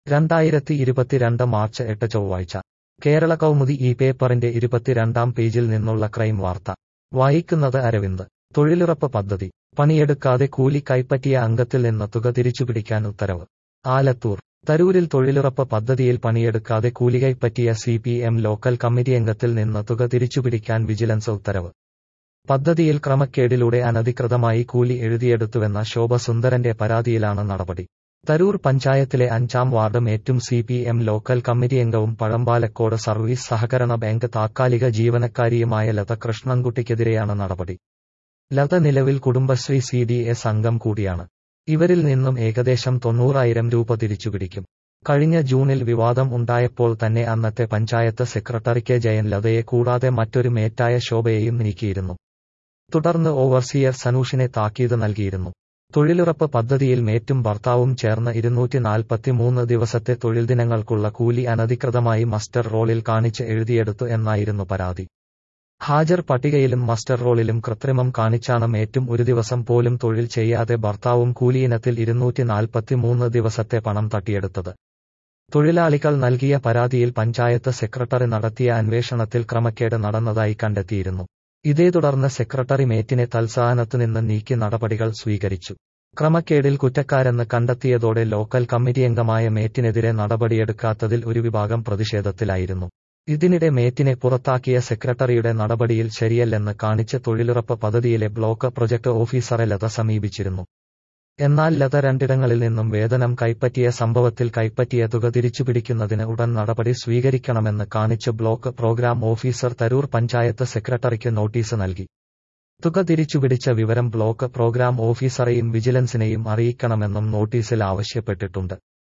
രണ്ടായിരത്തി ഇരുപത്തിരണ്ട് മാർച്ച് എട്ട് ചൊവ്വാഴ്ച കേരള കൗമുദി ഈ പേപ്പറിന്റെ ഇരുപത്തിരണ്ടാം പേജിൽ നിന്നുള്ള ക്രൈം വാർത്ത വായിക്കുന്നത് അരവിന്ദ് തൊഴിലുറപ്പ് പദ്ധതി പണിയെടുക്കാതെ കൂലി കൈപ്പറ്റിയ അംഗത്തിൽ നിന്ന് തുക തിരിച്ചുപിടിക്കാൻ ഉത്തരവ് ആലത്തൂർ തരൂരിൽ തൊഴിലുറപ്പ് പദ്ധതിയിൽ പണിയെടുക്കാതെ കൂലി കൈപ്പറ്റിയ C P M local committee അംഗത്തിൽ നിന്ന് തുക തിരിച്ചുപിടിക്കാൻ വിജിലൻസ് ഉത്തരവ് പദ്ധതിയിൽ ക്രമക്കേടിലൂടെ അനധികൃതമായി കൂലി എഴുതിയെടുത്തുവെന്ന ശോഭ സുന്ദരന്റെ പരാതിയിലാണ് നടപടി തരൂർ പഞ്ചായത്തിലെ അഞ്ചാം വാർഡ് മേറ്റും C P M local committee അംഗവും പഴമ്പാലക്കോട് സർവീസ് സഹകരണ ബാങ്ക് താത്കാലിക ജീവനക്കാരിയുമായ ലത കൃഷ്ണൻകുട്ടിക്കെതിരെയാണ് നടപടി ലത നിലവിൽ കുടുംബശ്രീ സി ഡി എസ് അംഗം കൂടിയാണ് ഇവരിൽ നിന്നും ഏകദേശം തൊണ്ണൂറായിരം രൂപ തിരിച്ചുപിടിക്കും കഴിഞ്ഞ ജൂണിൽ വിവാദം ഉണ്ടായപ്പോൾ തന്നെ അന്നത്തെ പഞ്ചായത്ത് സെക്രട്ടറി കെ ജയൻ ലതയെ കൂടാതെ മറ്റൊരു മേറ്റായ ശോഭയെയും നീക്കിയിരുന്നു തുടർന്ന് ഓവർസിയർ സനൂഷിനെ താക്കീത് നൽകിയിരുന്നു തൊഴിലുറപ്പ് പദ്ധതിയിൽ മേറ്റും ഭർത്താവും ചേർന്ന് ഇരുന്നൂറ്റി നാൽപ്പത്തിമൂന്ന് ദിവസത്തെ തൊഴിൽ ദിനങ്ങൾക്കുള്ള കൂലി അനധികൃതമായി മസ്റ്റർ റോളിൽ കാണിച്ച് എഴുതിയെടുത്തു എന്നായിരുന്നു പരാതി ഹാജർ പട്ടികയിലും മസ്റ്റർ റോളിലും കൃത്രിമം കാണിച്ചാണ് മേറ്റും ഒരു ദിവസം പോലും തൊഴിൽ ചെയ്യാതെ ഭർത്താവും കൂലിയിനത്തിൽ ഇരുന്നൂറ്റി നാൽപ്പത്തിമൂന്ന് ദിവസത്തെ പണം തട്ടിയെടുത്തത് തൊഴിലാളികൾ നൽകിയ പരാതിയിൽ പഞ്ചായത്ത് സെക്രട്ടറി നടത്തിയ അന്വേഷണത്തിൽ ക്രമക്കേട് നടന്നതായി കണ്ടെത്തിയിരുന്നു ഇതേ തുടർന്ന് സെക്രട്ടറി മേറ്റിനെ തൽസ്ഥാനത്ത് നിന്ന് നീക്കി നടപടികൾ സ്വീകരിച്ചു ക്രമക്കേടിൽ കുറ്റക്കാരെന്ന് കണ്ടെത്തിയതോടെ ലോക്കൽ കമ്മിറ്റി അംഗമായ മേറ്റിനെതിരെ നടപടിയെടുക്കാത്തതിൽ ഒരു വിഭാഗം പ്രതിഷേധത്തിലായിരുന്നു ഇതിനിടെ മേറ്റിനെ പുറത്താക്കിയ സെക്രട്ടറിയുടെ നടപടിയിൽ ശരിയല്ലെന്ന് കാണിച്ച് തൊഴിലുറപ്പ് പദ്ധതിയിലെ ബ്ലോക്ക് പ്രൊജക്ട് ഓഫീസറെ ലത സമീപിച്ചിരുന്നു എന്നാൽ ലത രണ്ടിടങ്ങളിൽ നിന്നും വേതനം കൈപ്പറ്റിയ സംഭവത്തിൽ കൈപ്പറ്റിയ തുക തിരിച്ചുപിടിക്കുന്നതിന് ഉടൻ നടപടി സ്വീകരിക്കണമെന്ന് കാണിച്ച് block programme officer Tharoor panchayat സെക്രട്ടറിക്ക് നോട്ടീസ് നൽകി തുക തിരിച്ചുപിടിച്ച വിവരം ബ്ലോക്ക് പ്രോഗ്രാം ഓഫീസറെയും വിജിലൻസിനെയും അറിയിക്കണമെന്നും നോട്ടീസിൽ ആവശ്യപ്പെട്ടിട്ടുണ്ട്